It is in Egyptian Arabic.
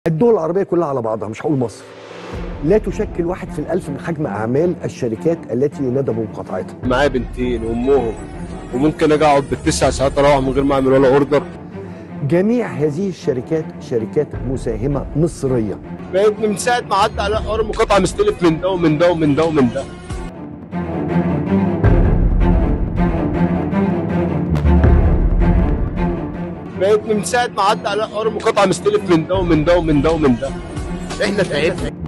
الدول العربية كلها على بعضها مش هقول مصر لا تشكل واحد في الألف من حجم أعمال الشركات التي ينادى بمقاطعتها معايا بنتين وامهم وممكن اجي اقعد بالتسع ساعات اروح من غير ما اعمل ولا اوردر جميع هذه الشركات شركات مساهمة مصرية بقيت من ساعه ما عدى على حوار المقاطعه مستلف من ده ومن ده ومن ده ومن ده بقيت من ساعه ما عدى على حوار المقاطعه مستلف من ده ومن ده ومن ده ومن ده احنا تعبنا